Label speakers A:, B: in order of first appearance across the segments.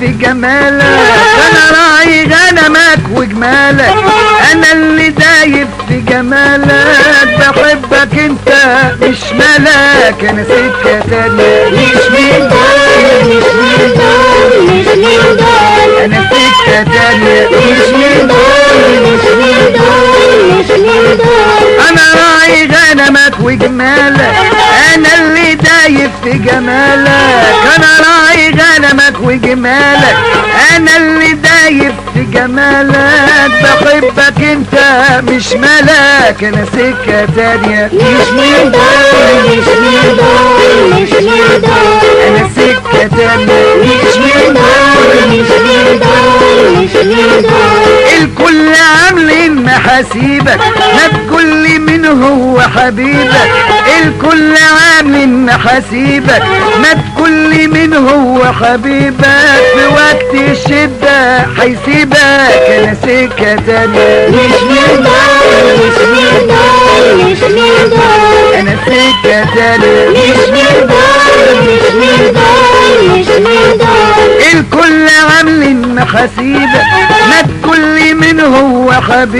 A: في جمالك انا راعي غنمك وجمالك انا اللي دايب في جمالك بحبك انت مش ملاك انا سكة تانية
B: مش من دول مش من دول مش من دول
A: انا سكة تانية
B: مش من دول مش من دول مش من دول
A: انا راعي غنمك وجمالك انا اللي دايب في جمالك انا راعي غنمك وجمالك انا اللي دايب في جمالك بحبك انت مش ملاك انا سكة تانية
B: مش من دول مش من دول مش من دول
A: انا سكة تانية
B: مش من دول مش من دول مش من دول
A: الكل عاملين محاسيبك ما تقول من هو حبيبك الكل عاملين محاسيبك ما تقول من هو حبيبك في وقت الشدة حيسيبك انا سكة تانية
B: مش من دول مش من دول مش من دول
A: انا سكة تانية
B: مش من دول مش من دول مش من دول
A: الكل عاملين محاسيبك ما تقول من هو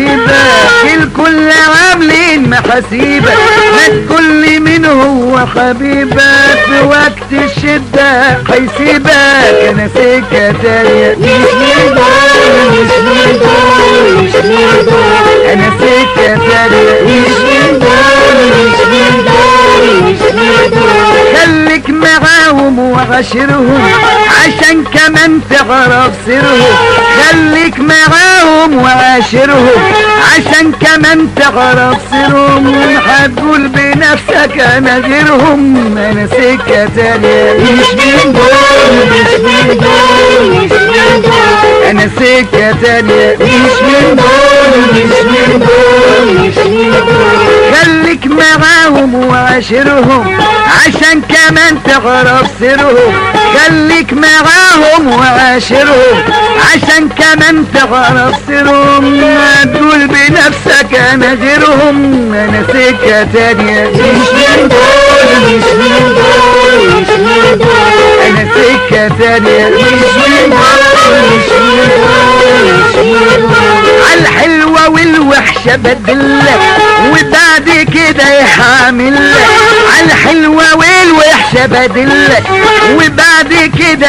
A: حبيبك الكل عاملين محاسيبك ما تقول من هو حبيبك في وقت الشدة حيسيبك انا سكة تانية
B: مش من دول مش من دول مش من دول
A: انا سكة تانية
B: مش من دول مش من دول مش من دول
A: خليك معاهم وعاشرهم عشان كمان تعرف سرهم خليك معاهم وعاشرهم عشان كمان تعرف سرهم هتقول بنفسك انا غيرهم انا سكة تانية
B: مش من دول مش من دول مش من دول
A: انا سكة تانية
B: مش من دول مش من دول مش من دول
A: خليك معاهم وعاشرهم عشان كمان تعرف سرهم خليك معاهم وعاشرهم عشان كمان تعرف سرهم ما تقول بنفسك انا غيرهم انا سكة تانية
B: مش من دول مش من دول مش من دول
A: انا سكة تانية
B: مش من دول مش من دول مش من دول
A: عالحلوة والوحشة بدلك وبعد كده يحاملك عالحلوة والوحشة بدلك وبعد كده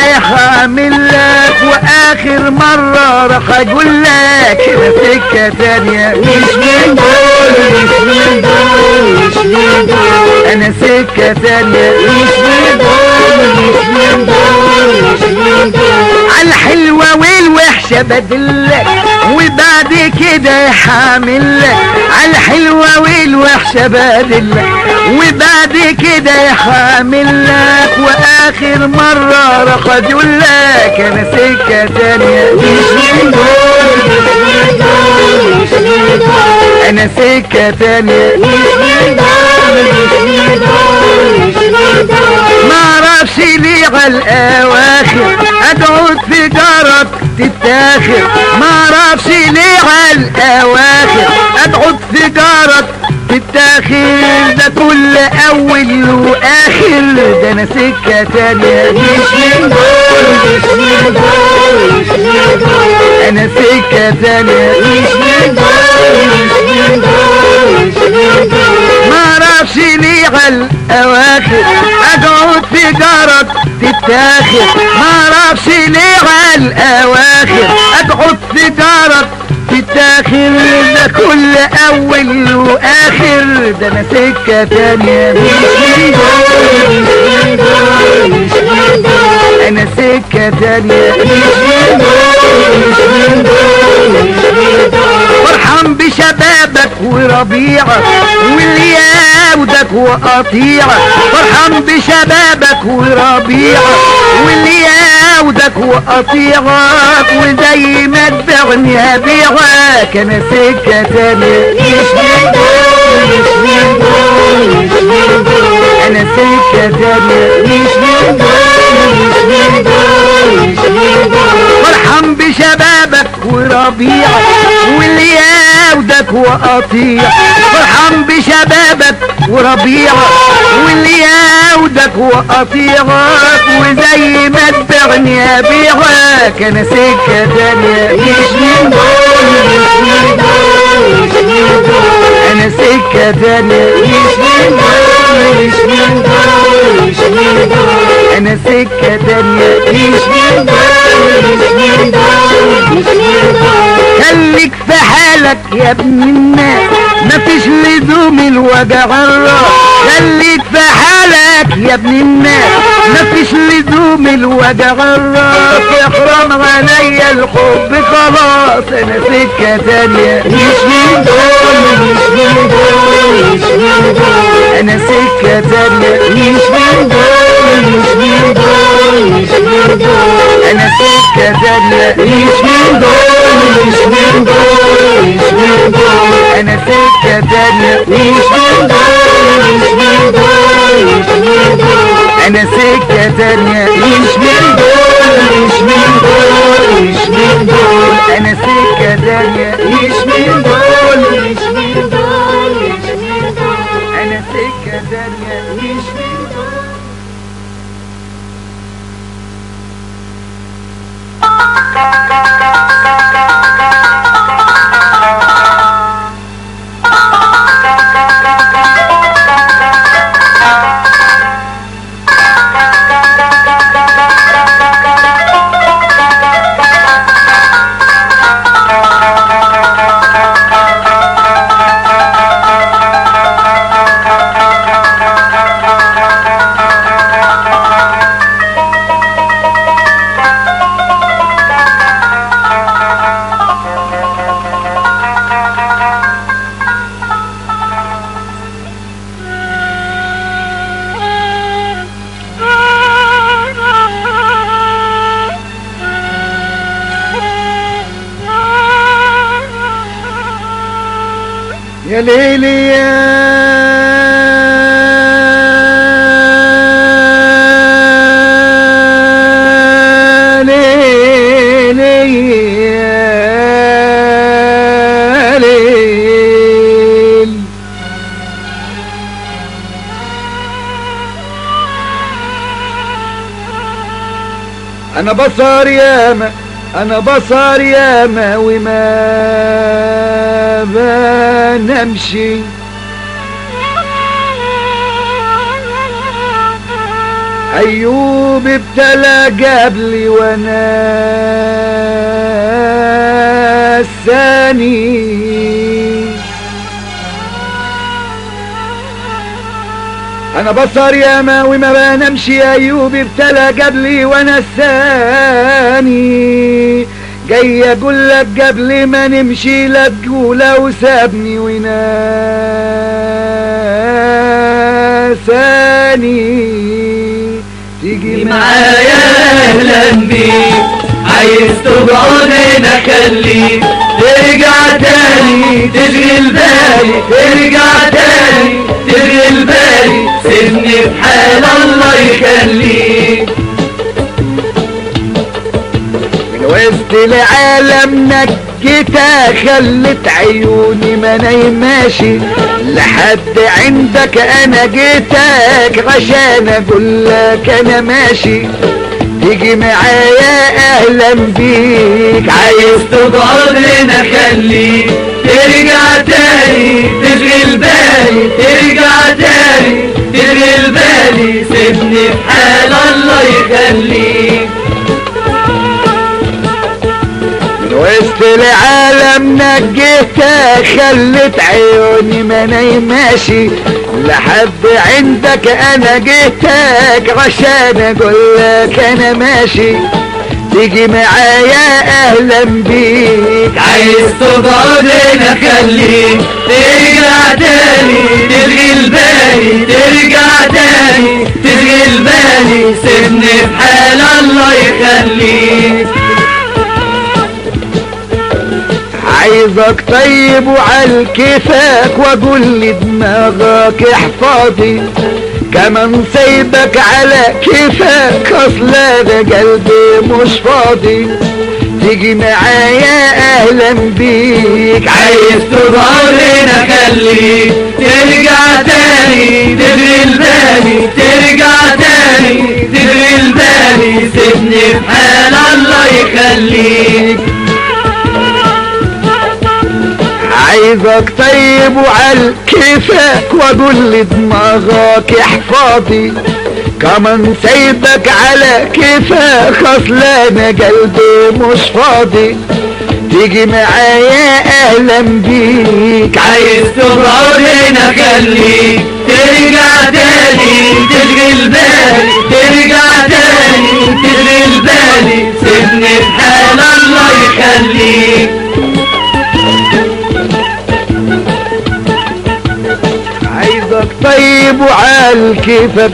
A: يحاملك واخر مرة راح اقول لك انا سكة تانية
B: مش من دول مش من دول مش من دول
A: انا سكة تانية
B: مش من دول مش من دول مش من دول
A: عالحلوة والوحشة بدلك وبعد كده يحاملك عالحلوة والوحشة بدلك وبعد كده يحاملك واخر مرة راح اقول لك انا سكة تانية
B: مش من دول مش من دول مش من دول
A: انا سكة تانية
B: مش من دول مش من دول مش من دول
A: ما اعرفش ليه عالاواخر ادعوك في جارك تتاخر ما اعرفش ليه عالاواخر ادعوك في جارك تتاخر ده كل اول واخر ده انا سكة تانية
B: مش من دول مش من دول مش من دول
A: انا سكة تانية
B: مش من دول مش من دول مش من دول
A: ما اعرفش ليه عالاواخر ادعوك في جارك تتاخر ما اعرفش ليه عالاواخر ادعوك في جارك تتاخر ده كل اول واخر ده انا سكة تانية
B: مش من دول مش من دول مش من دول
A: انا سكة تانية
B: مش من دول مش من دول مش من دول
A: فرحان بشبابك وربيعك واللي ياودك وقطيعك فرحان بشبابك وربيعك واللي ياودك وقطيعك وزي ما تبيعني هبيعك انا سكة تانية
B: مش من دول مش من دول مش من دول
A: انا سكة تانية
B: مش من دول مش من دول مش من دول
A: فرحان بشبابك وربيعك واللي ياودك وقطيع ارحم بشبابك وربيعك واللي يعودك وقطيعك وزي ما تبعني ابيعك انا سكه تانيه
B: مش من دول مش من دول مش من دول
A: انا سكه تانيه
B: مش من دول مش من دول مش من دول
A: انا سكه تانيه
B: مش من دول مش من دول مش من دول
A: خليك في حالك يا ابن الناس مفيش لزوم الوجع الراس خليك في حالك يا ابن الناس مفيش لزوم الوجع الراس يحرم عليا الحب خلاص انا سكة تانية
B: مش من دول مش من دول مش من دول
A: انا سكة تانية
B: مش من دول مش من دول مش من دول
A: انا سكة تانية
B: مش من دول مش من دول مش من دول
A: انا سكة تانية
B: مش من دول مش من دول مش من دول
A: انا سكة تانية
B: مش من دول مش من دول مش من دول
A: انا سكة تانية
B: مش من دول مش من دول مش من دول
A: انا سكة تانية
B: مش من دول
A: يا ليلي يا ليلي يا ليل انا بصار ياما انا بصار ياما وما بنمشي ايوب ابتلى قبلي وانا الثاني انا بصر ياما وما بنمشي ايوب ابتلى قبلي وانا الثاني جاي اقول لك قبل ما نمشي لا تقول وسابني وناساني تيجي
B: معايا اهلا بيك عايز تقعد هنا خليك ترجع تاني تشغل بالي ترجع تاني تشغل بالي سيبني في حال الله يخليك
A: من وسط العالم نجيتها خلت عيوني ما نايماشي لحد عندك انا جيتك عشان اقول لك انا ماشي تيجي معايا اهلا بيك
B: عايز تقعد هنا خليك ترجع تاني تشغل بالي ترجع تاني تشغل بالي سيبني في حال الله يخليك
A: من وسط العالم نجيتك خلت عيوني ما نايماشي لحد عندك انا جيتك عشان اقول لك انا ماشي تيجي معايا اهلا بيك
B: عايز تقعد هنا خليك ترجع تاني تشغل بالي ترجع تاني تشغل بالي سيبني في حال الله يخليك
A: عايزك طيب وعلى كيفك واقول لدماغك احفظي كمان سايبك على كيفك اصل ده قلبي مش فاضي تيجي معايا اهلا بيك
B: عايز تظهر هنا خليك ترجع تاني تدري البالي ترجع تاني تدري البالي سيبني في حال الله يخليك
A: عايزك طيب وعلى كيفك واقول لدماغك احفاظي كمان سايبك على كيفك اصل انا قلبي مش فاضي تيجي معايا اهلا بيك
B: عايز تظهر هنا خليك ترجع تاني تشغل البالي ترجع تاني تشغل البالي سيبني في حال الله يخليك
A: عايزك طيب وعال كيفك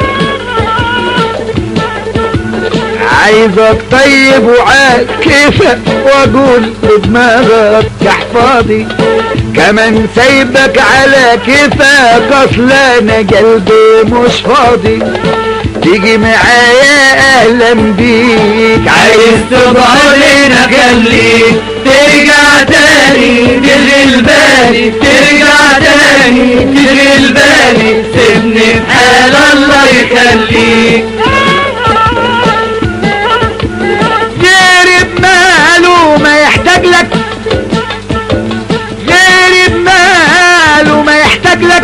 A: عايزك طيب وعال كيفك واقول لدماغك احفاظي كمان سايبك على كيفك اصل انا قلبي مش فاضي تيجي معايا اهلا بيك
B: عايز تظهر هنا خليك ترجع تاني تشغل بالي ترجع تاني تشغل بالي سيبني في حال الله يخليك
A: غير بماله ما يحتاج لك غير بماله ما يحتاج لك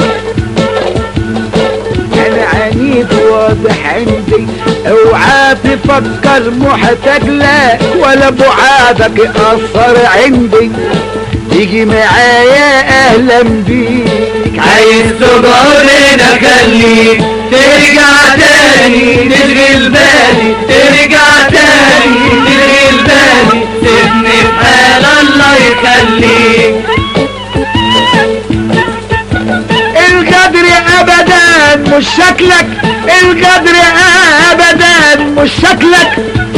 A: انا عنيد واضح عندي اوعى تفكر محتاج لك ولا بعادك يأثر عندي تيجي معايا اهلا بيك
B: عايز تظهر هنا خليك ترجع تاني تشغل بالي ترجع تاني تشغل بالي سيبني في حال الله يخليك
A: الغدر ابدا مش شكلك الغدر ابدا مش شكلك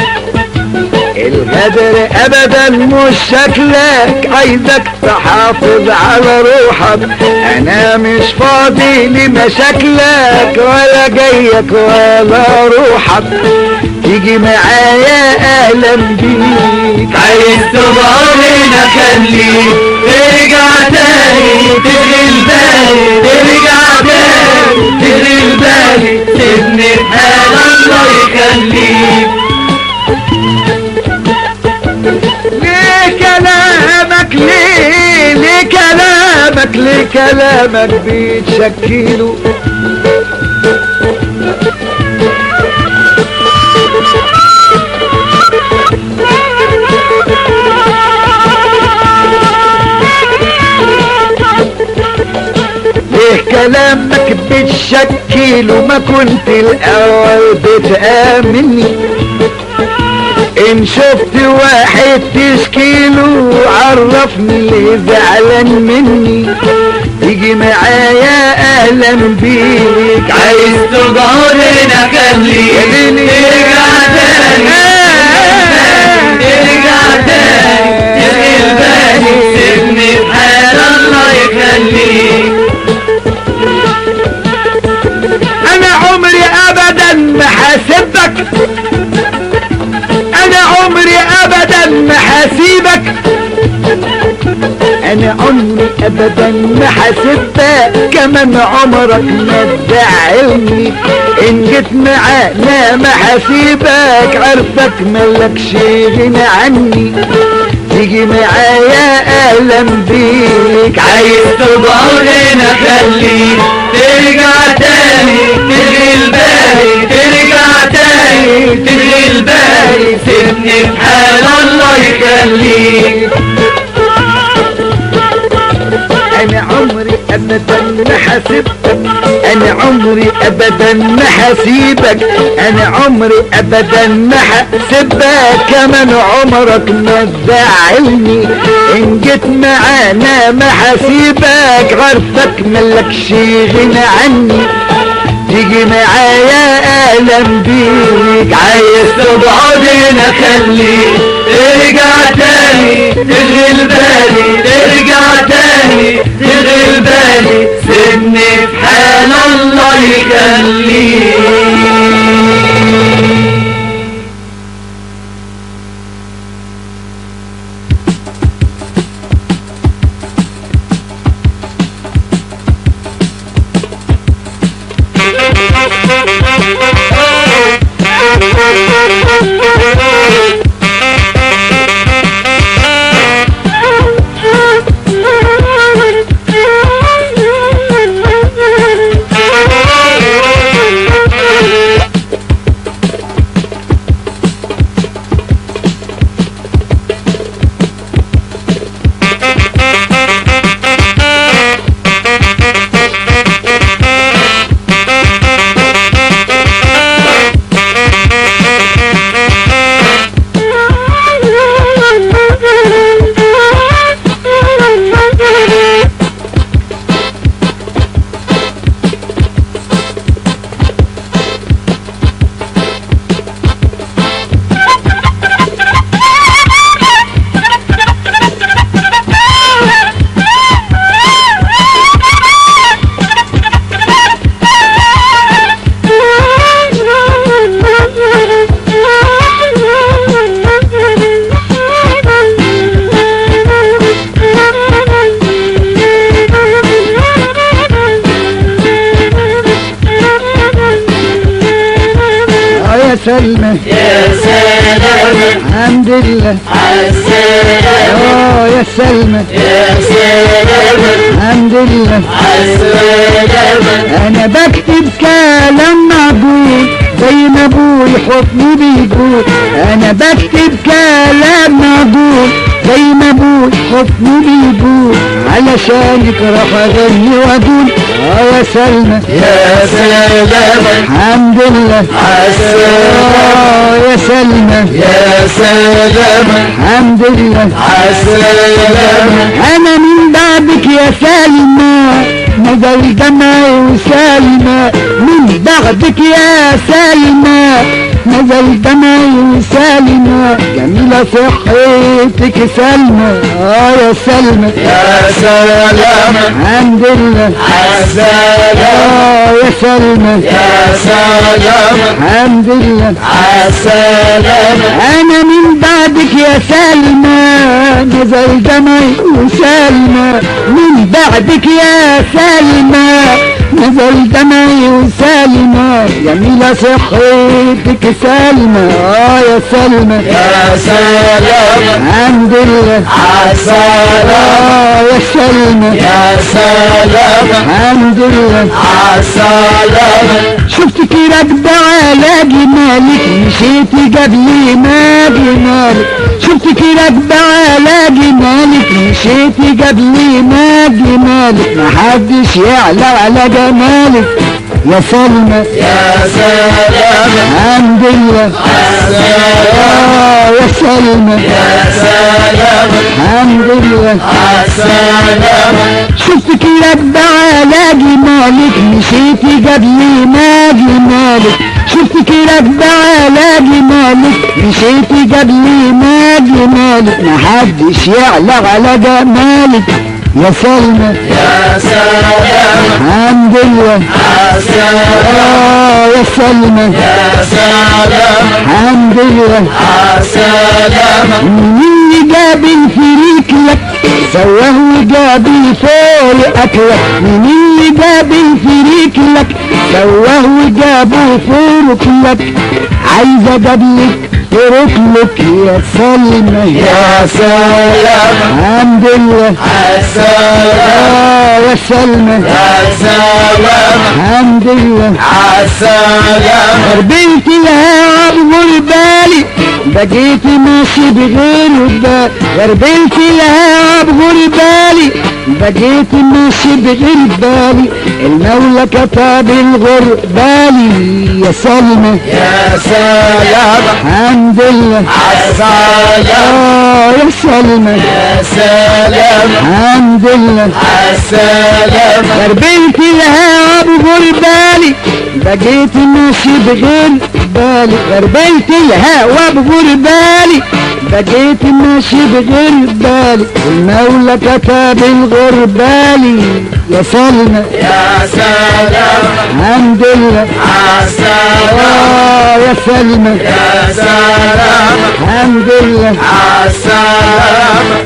A: الغدر ابدا مش شكلك عايزك تحافظ على روحك انا مش فاضي لمشاكلك ولا جايك ولا روحك تيجي معايا اهلا بيك
B: عايز تظهر هنا خليك ترجع تاني تشغل بالي ترجع تاني تشغل بالي سيبني في حال الله يخليك
A: ليه كلامك ليه ليه كلامك ليه كلامك بيتشكله ليه كلامك بتشكله ما كنت الاول بتآمني ان شفت واحد تشكيله عرفني اللي زعلان مني تيجي معايا اهلا بيك
B: عايز تظهر هنا خليك ترجع تاني ترجع تاني تشغل بالي سيبني في حال الله يخليك
A: انا عمري ابدا ما حاسبك انا عمري ابدا ما حاسيبك انا عمري ابدا ما حاسبك كمان عمرك ما تزعلني ان جيت معانا ما حاسيبك عرفك ملكش غنى عني تيجي معايا اهلا بيك
B: عايز تظهر هنا خليك ترجع تاني تشغل بالي ترجع تاني تشغل بالي سيبني في حال الله يخليك
A: انا عمري ابدا ما حاسبك انا عمري ابدا ما حسيبك انا عمري ابدا ما حسبك كمان عمرك ما تزعلني ان جيت معانا ما حسيبك عارفك ملكش غنى عني تيجي معايا اهلا بيك
B: عايز تقعد هنا خليك ترجع تاني تشغل بالي ترجع تاني تشغل بالي سيبني في حال الله يخليك
A: اه يا سلمى
B: يا سلام
A: الحمد لله
B: عالسلام
A: اه يا سلمى
B: يا سلام
A: الحمد لله
B: عالسلام
A: انا بكتب كلام معقول زي ما ابوي حضني بيقول انا بكتب كلام معقول زي ما ابوي حضني بيقول علشانك راح اغني واقول اه يا سلمى
B: يا سلام
A: الحمد لله
B: عالسلام
A: اه يا سلمى
B: يا سلام
A: الحمد لله
B: عالسلام
A: انا من بعدك يا سلمى نزل دمعي وسلمى من بعدك يا سلمى نزل دمعي وسلمى جميلة صحتك سلمى اه يا سلمى
B: يا سلام
A: الحمد لله
B: عالسلام
A: اه يا سلمى
B: يا سلام
A: الحمد لله
B: عالسلام
A: انا من بعدك يا سلمى نزل دمعي وسلمى من بعدك يا سلمى نزل دمعي وسلمى جميلة صحتك سلمى اه يا سلمى
B: يا سلام
A: الحمد لله
B: عالسلام
A: اه يا سلمى
B: يا سلام
A: الحمد لله
B: عالسلام
A: شفتك راكبة على جمالك مشيتي قبل ما جمالك شفتك راكبة على جمالك مشيتي قبل ما جمالك محدش يعلى على جمالك يا سلمى
B: يا سلام
A: الحمد لله آه يا سلمى
B: يا سلام
A: الحمد لله
B: عالسلام
A: شفتك راكبة على جمالك مشيتي قبل ما جمالك شفتك راكبة على جمالك مشيتي قبل ما جمالك محدش يعلى على جمالك يا سلمى
B: يا سلام
A: الحمد لله
B: عالسلام
A: آه يا سلمى
B: يا سلام
A: الحمد لله
B: عالسلام
A: مين اللي جاب الفريك لك سواه وجاب الفول اكلك مين اللي جاب الفريك لك سواه وجابه فوق لك عايزه اجيبلك فرق لك يا سلمى
B: يا سلام
A: الحمد لله
B: عالسلام
A: اه يا سلمى
B: يا سلام
A: الحمد لله
B: عالسلام
A: ربيت لها عبر بالي بقيت ماشي بغير بال ربيت لها عبر بالي بقيت ماشي بغير بالي المولى كتب الغر بالي يا سلمى
B: يا سلام
A: الحمد لله
B: عالسلام
A: اه يا سلمى
B: يا سلام
A: الحمد لله
B: عالسلام
A: ربيت لها عبر بالي بقيت ماشي بغير بالي ربيت لها وبغير بالي بقيت ماشي بغير بالي المولى كتب الغر بالي يا سلمى
B: يا سلام
A: الحمد لله
B: عالسلام
A: اه يا سلمى
B: يا سلام
A: الحمد لله
B: عالسلام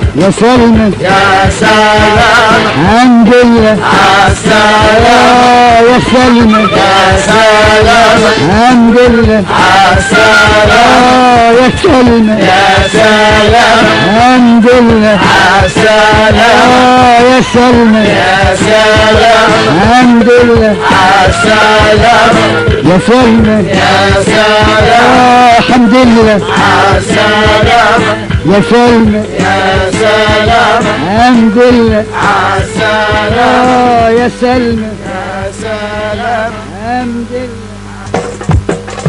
A: يا سلمى
B: يا سلام
A: الحمد لله
B: عالسلام
A: آه يا سلمى
B: يا سلام
A: الحمد لله
B: عالسلام
A: آه يا سلمى
B: يا سلام
A: الحمد لله
B: عالسلام
A: آه يا سلمى
B: يا سلام
A: الحمد لله
B: عالسلام
A: يا سلمى
B: يا سلام
A: آه الحمد لله
B: عالسلام
A: يا سلمى
B: يا سلام
A: الحمد لله
B: عالسلام
A: آه يا سلمى
B: يا سلام
A: الحمد لله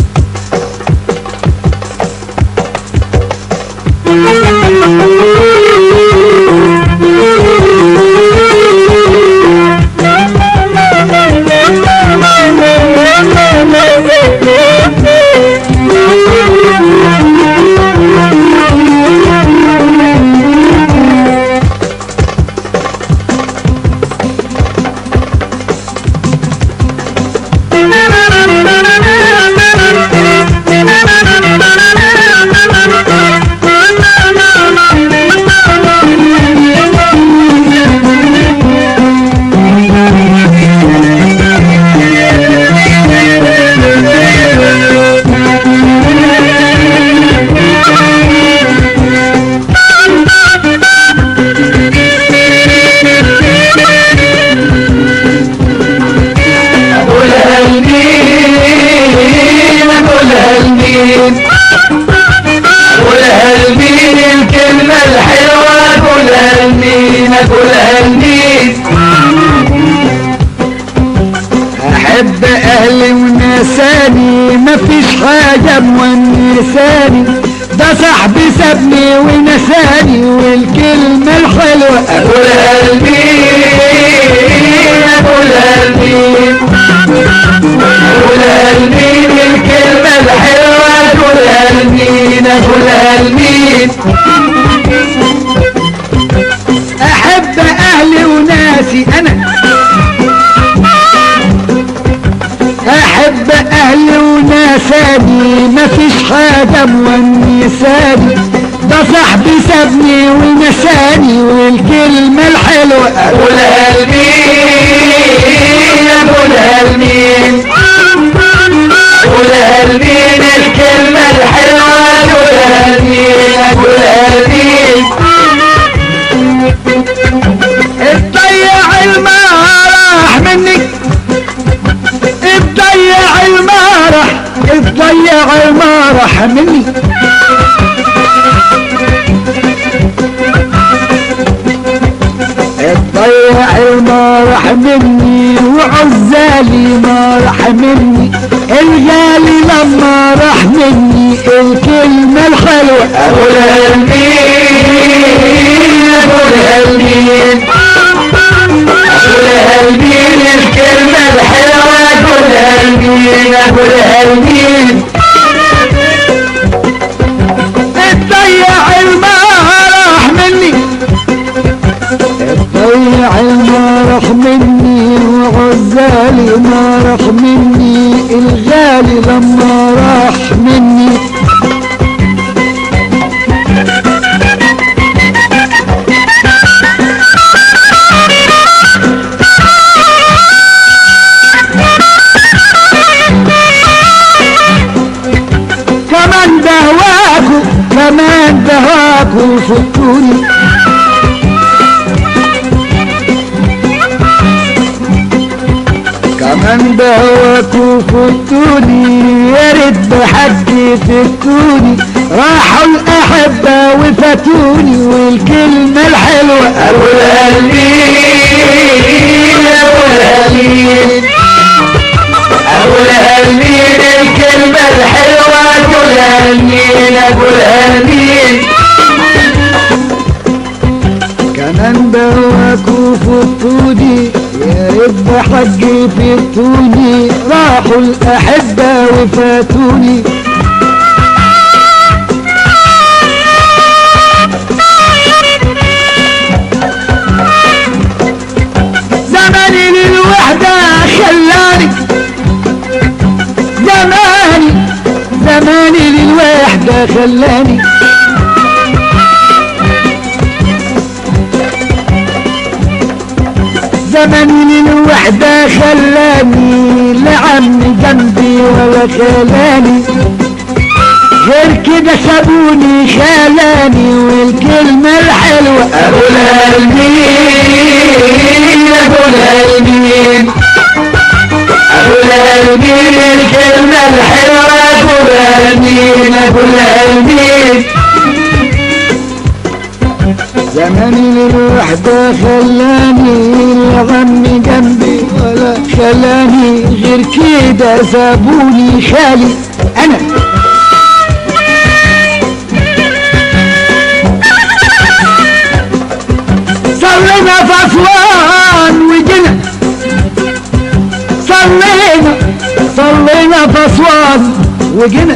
B: قولها لمين قولها لمين قولها لمين الكلمة الحلوة قولها لمين قولها لمين
A: احب اهلي ونساني مفيش حاجة مونساني ده صاحبي سابني ونساني والكلمة الحلوة
B: قولها لمين قولها لمين قولها لمين الكلمة الحلوة قولها لمين قولها لمين
A: احب اهلي وناسي انا احب اهلي وناساني مفيش حاجة مونساني ده صاحبي سابني ونساني والكلمة الحلوة
B: قولها لمين قولها لمين قولها لمين الكلمة الحلوة قولها لمين قولها لمين
A: اتضيع المرح منك اتضيع المرح اتضيع المرح مني اتضيع المرح مني وعزالي مرح مني الغالي لما راح مني الكلمة الحلوة
B: قولها لمين قولها لمين قولها لمين الكلمة الحلوة قولها لمين قولها لمين
A: اتضيع المرح مني اتضيع المرح مني وعزالي مرح مني الغالي لما راح مني كمان دهواكو كمان دهواكو فكوني كمان دهواكو فتوني يا ريت بحد فتوني راحوا الأحبة وفاتوني والكلمة الحلوة
B: قولها لمين قولها لمين قولها لمين الكلمة الحلوة قولها لمين قولها لمين
A: كمان دواكو فطوني يا رب حقي فطوني راحوا الأحبة وفاتوني زماني للوحدة خلاني زماني زماني للوحدة خلاني زمن الوحدة خلاني لعم جنبي ولا خلاني غير كده سابوني خلاني والكلمة الحلوة
B: ابو الهلمين ابو الهلمين ابو الهلمين الكلمة الحلوة ابو الهلمين ابو الهلمين
A: زمن الوحدة خلاني الغم جنبي ولا خلاني غير كده سابوني خالي انا صلينا في اسوان وجنا صلينا صلينا في اسوان وجنا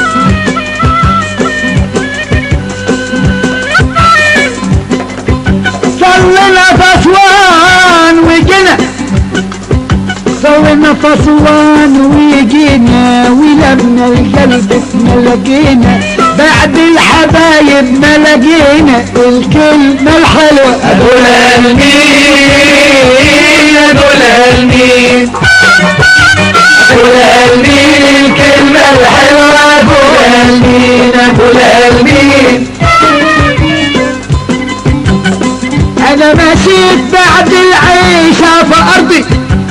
A: صلينا في اسوان وجنا صلينا في اسوان وجينا ولمنا القلب ما لقينا بعد الحبايب ما لقينا الكلمة الحلوة
B: ابو الهلمين ابو الهلمين ابو الهلمين الكلمة الحلوة ابو الهلمين ابو الهلمين
A: انا مشيت بعد العيشة في ارضي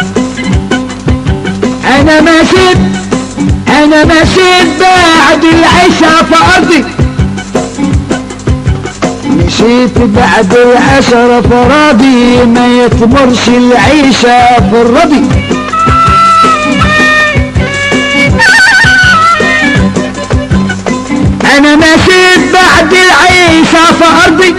A: انا مشيت انا مشيت بعد العيشة في ارضي مشيت بعد العشرة فراضي ما يتمرش العيشة في الرضي انا مشيت بعد العيشة في ارضي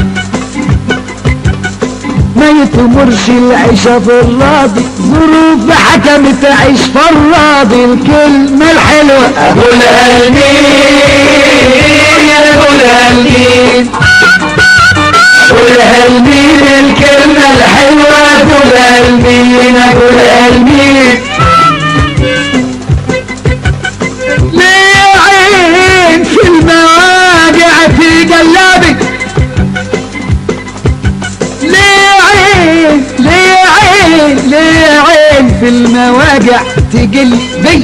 A: ما يتمرش العيشة في الراضي ظروف حكمت عيش في الراضي الكلمة الحلوة
B: ابو الهلمين ابو الهلمين ابو الهلمين الكلمة الحلوة ابو الهلمين ابو الهلمين
A: ليه عين في المواجع في قلابي ليه عين ليه عين ليه عين في المواجع تقل بي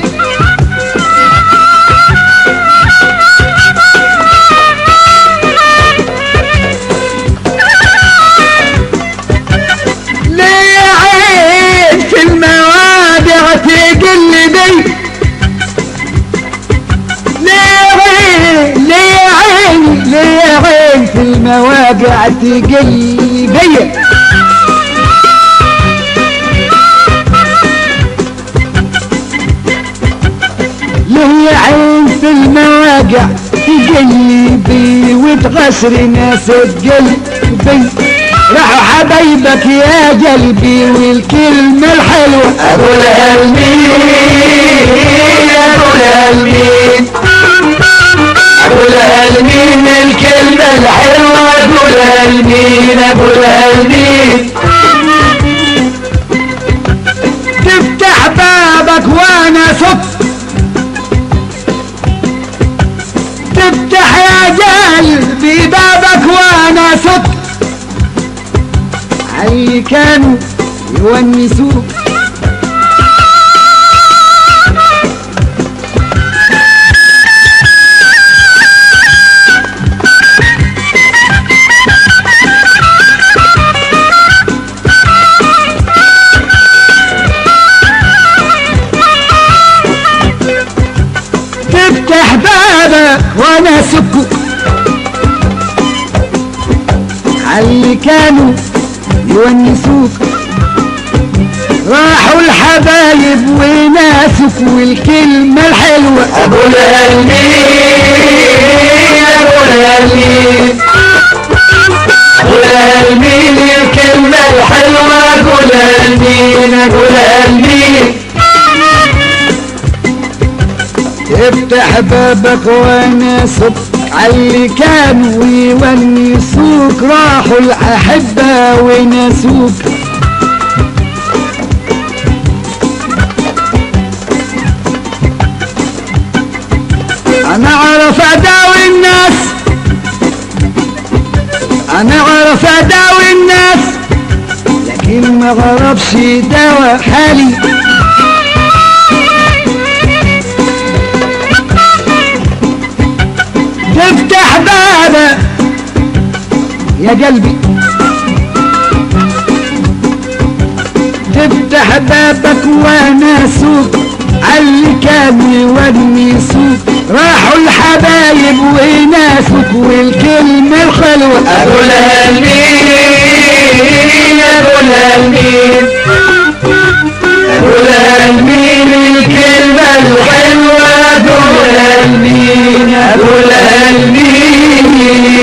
A: ليه عين في المواجع تقل بي ليه عين ليه عين ليه عين في المواقع تقل بيا ليه عين في المواقع تقل بي وتغسر ناس قلبي راحوا حبايبك يا قلبي والكلمة الحلوة
B: ابو الهلمين ابو الهلمين ابو الهلمين الكلمة الحلوة ابو الهلمين ابو الهلمين
A: تفتح بابك وانا صف تفتح يا قلبي بابك وانا صف علي كانوا يونسوك تفتح بابك وانا سكو علي كانوا يونسوك راحوا الحبايب وناسك والكلمة الحلوة
B: ابو الهلمين ابو الهلمين ابو الهلمين الكلمة الحلوة ابو الهلمين ابو الهلمين
A: افتح بابك وناسك علي كانوا يونسوك راحوا الأحبة وناسوك أنا أعرف أداوي الناس أنا أعرف أداوي الناس اللي ما غربش دوا حالي تفتح بابك يا قلبي تفتح بابك وانا سوق علي كان يودني سوق راحوا الحبايب وناسك والكلمة الحلوة
B: أقولها لمين أقولها لمين أقولها لمين الكلمة الحلوة أقولها لمين أقولها لمين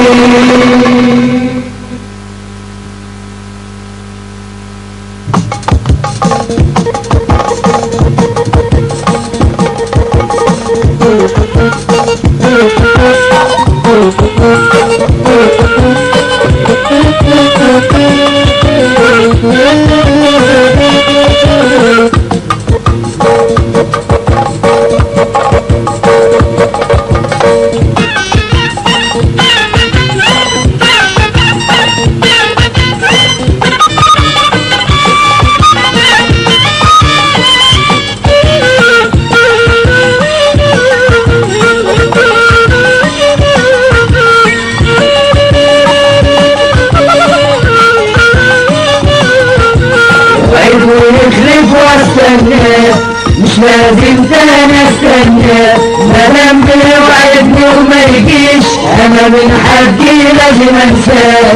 B: وعيد ويخلف واستنى مش لازم تاني استنى مدام بيوعدني وما يجيش انا من حقي لازم انساه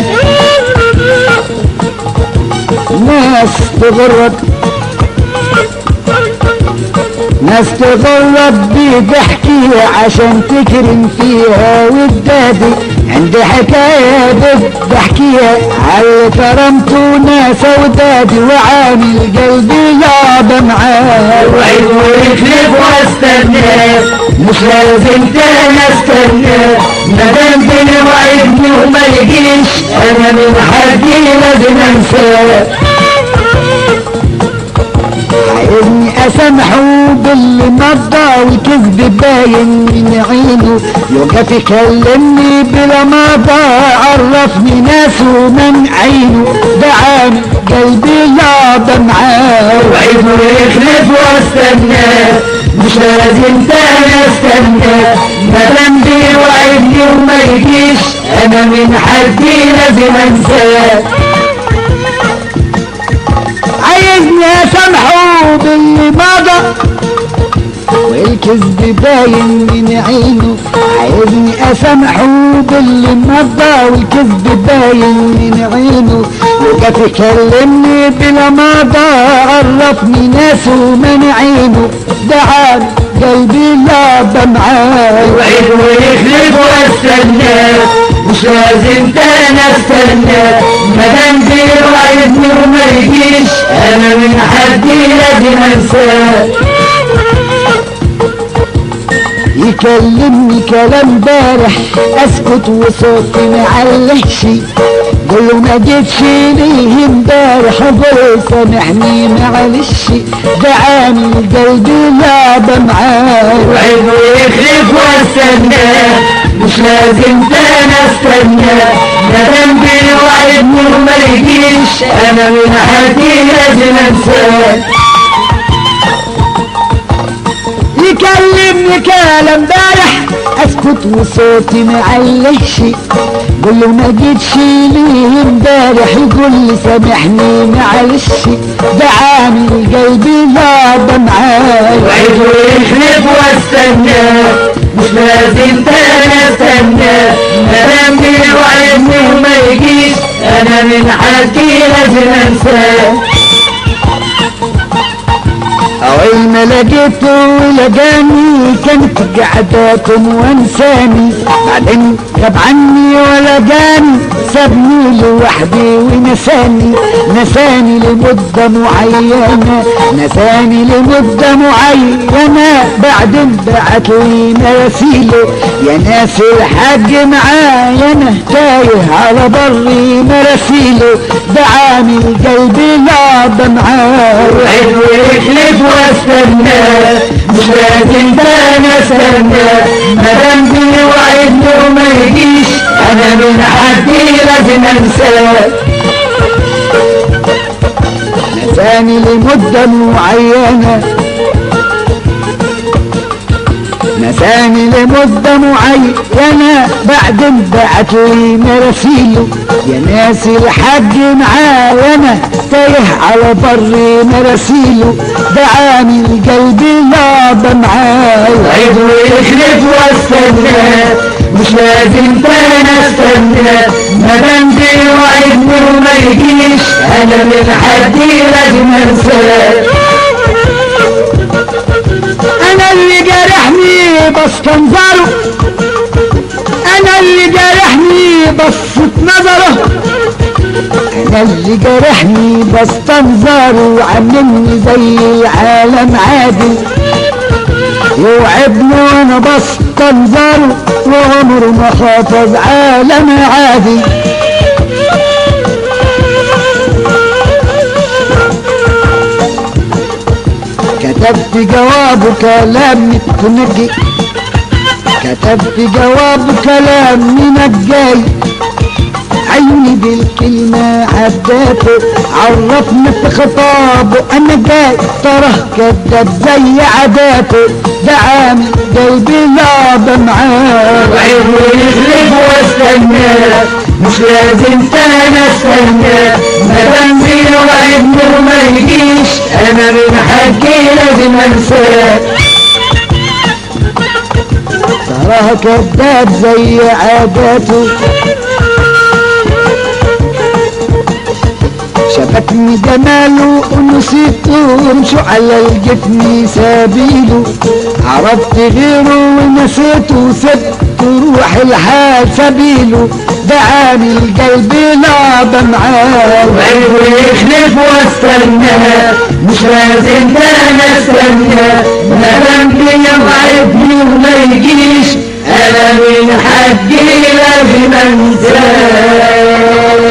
A: ناس تغرب ناس تغرب بضحكي عشان تكرم فيها ودادي عندي حكاية بضحكيها على كرمته ناس ودادي وعامل قلبي لعبة معاه
B: وعيد ويخلف واستنى مش لازم تاني استنى مدام بيوعدني وما يجيش انا من حقي لازم انساه
A: عايزني اسامحه باللي مضى والكذب باين من عينه يوقف يكلمني بلا مضى عرفني ناسه من عينه دعاني قلبي لعبة معاه
B: وعيد ويخلف واستنى مش لازم تاني استنى مدام بيوعدني وما يجيش انا من حقي لازم انساه
A: عايزني اسامحه باللي مضى والكذب باين من عينه عايزني اسامحه باللي مضى والكذب باين من عينه وقف يكلمني بلا مضى عرفني ناسه من عينه دعاني قلبي لعبة معاه
B: وعيد ويخلف واستنى مش لازم تاني استنى مدام بيوعدني وما يجيش انا من حقي لازم انساه
A: يكلمني كلام بارح اسكت وصوتي معلهش قول له ما جيتش ليه امبارح قول سامحني معلش دعاني قلبي لعبة معاه
B: وعيد ويخلف واستنى مش لازم تاني استنى مدام بيوعدني وما يجيش انا من حقي لازم انساه
A: يكلمني كلام بارح اسكت وصوتي معلش قول له ما جيتش ليه امبارح يقول لي سامحني معلش دعاني قلبي لعبة معاه
B: وعيد ويخلف واستنى مش لازم تاني استنى مدام بيوعدني وما يجيش انا من حقي لازم انساه
A: أول ما لقيته ولقاني كانت قعداتهم وانساني بعدين غاب عني ولا جاني سابني لوحدي ونساني نساني لمدة معينة نساني لمدة معينة بعدين بعت لي مراسيله يا ناس الحاج معايا انا تايه على بري مراسيله دعاني قلبي لعبة معاه
B: وعيد ويخلف واستنى مش لازم تاني استنى مدام بيوعدني وما يجيش انا من حقي لازم انساه
A: نساني لمدة معينة نساني لمدة معينة بعدين بعت لي مراسيله يا ناس الحاج معايا تايه على بر مراسيله دعاني القلب لعبة معايا
B: عيد ويخلف واستنى مش لازم تاني استنى ما دام في وعد وما يجيش انا من حدي لازم انساه
A: انا اللي جارحني بستنظره انا اللي جارحني بصة نظره انا اللي جارحني بستنظره عاملني زي العالم عادي يوعبني وانا بستنظره وعمره ما حافظ عالم عادي كتبت جوابه كلام متنجي كتبت جواب كلام من الجاي عيني بالكلمة عداته عرفني في خطابه انا جاي تراه كداب زي عاداته ده عامل قلبي لعبة معاه
B: وعيد ويخلف واستنى مش لازم تاني استنى ما دام في وعد وما يجيش انا من حقي لازم انساه
A: تراه كداب زي عاداته شبكني جماله ونسيته ومشوا على الجفن سبيله عرفت غيره ونسيته وسبت روح الحال سبيله دعاني القلب لعبة معاه
B: وعيد ويخلف واستنى مش لازم تاني استنى ما دام في وعدني وما يجيش انا من حقي لازم انساه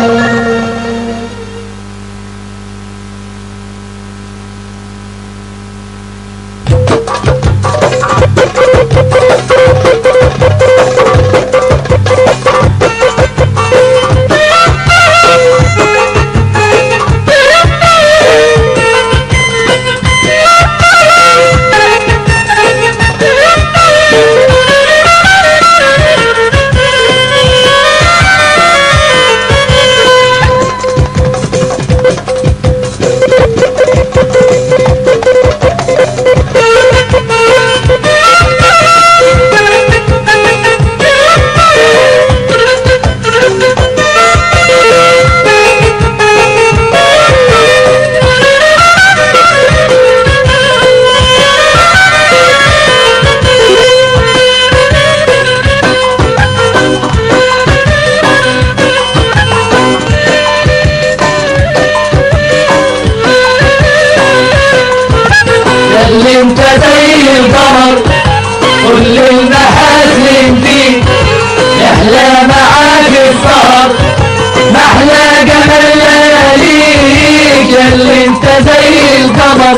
B: اللي انت زي القمر كل المحاسن فيك احلى معاك السهر محلى جمال لياليك اللي انت زي القمر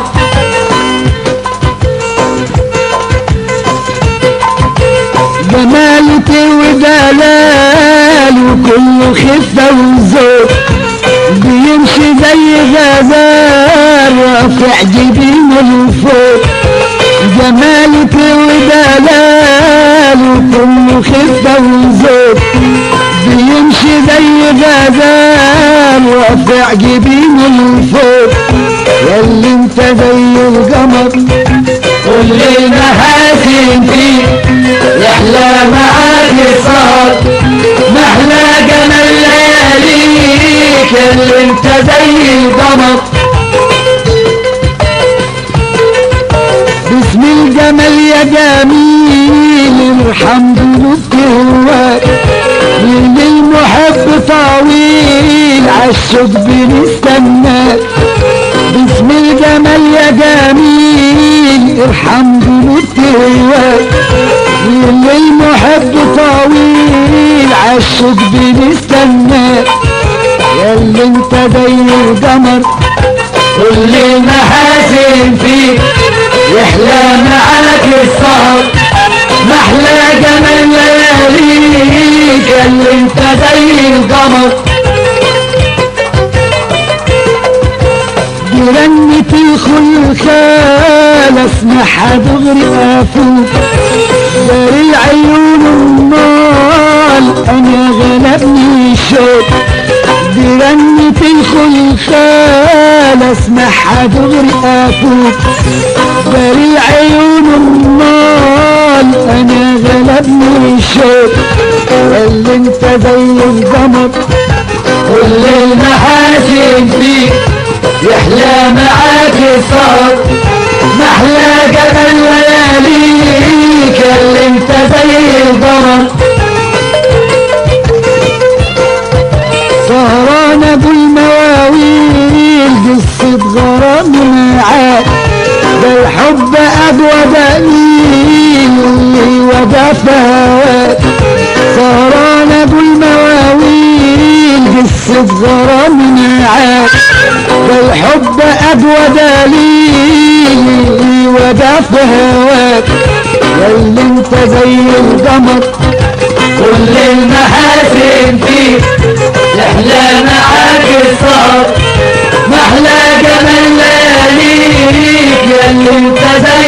A: جمالك ودلال وكله خفة وذوق بيمشي زي غزال رافع جبينه لفوق جمالك ودلال وكله خفة وذوق بيمشي زي غزال رافع جبينه لفوق ياللي انت زي القمر
B: كل المحاسن فيك يحلى معاك السهر محلى جمال لياليك اللي انت زي القمر
A: باسم الجمال يا جميل الحمد لله من المحب طويل عالشوق بنستناك باسم الجمال يا جميل الحمد لله من المحب طويل عالشوق بنستناك ياللي انت زي القمر
B: كل المحاسن فيك يحلى معاك السهر محلى جمال لياليك اللي انت زي القمر الخلخال اسمعها دغري افوق دار العيون النار انا غلبني الشوق برنة الخلخال اسمعها دغري افوق دار العيون النار انا غلبني الشوق اللي انت زي القمر كل المحاسن فيك يحلى معاك صار محلى جبل لياليك اللي انت زي القمر سهران ابو المواويل قصة غرام معاك ده الحب اقوى دليل ودفى هواك سهران ابو المواويل قصة غرام معاك ده الحب اقوى دليل ودفى هواك واللي انت زي القمر كل المحاسن فيك يحلى معاك الصبر محلى جمال لياليك يا اللي انت زي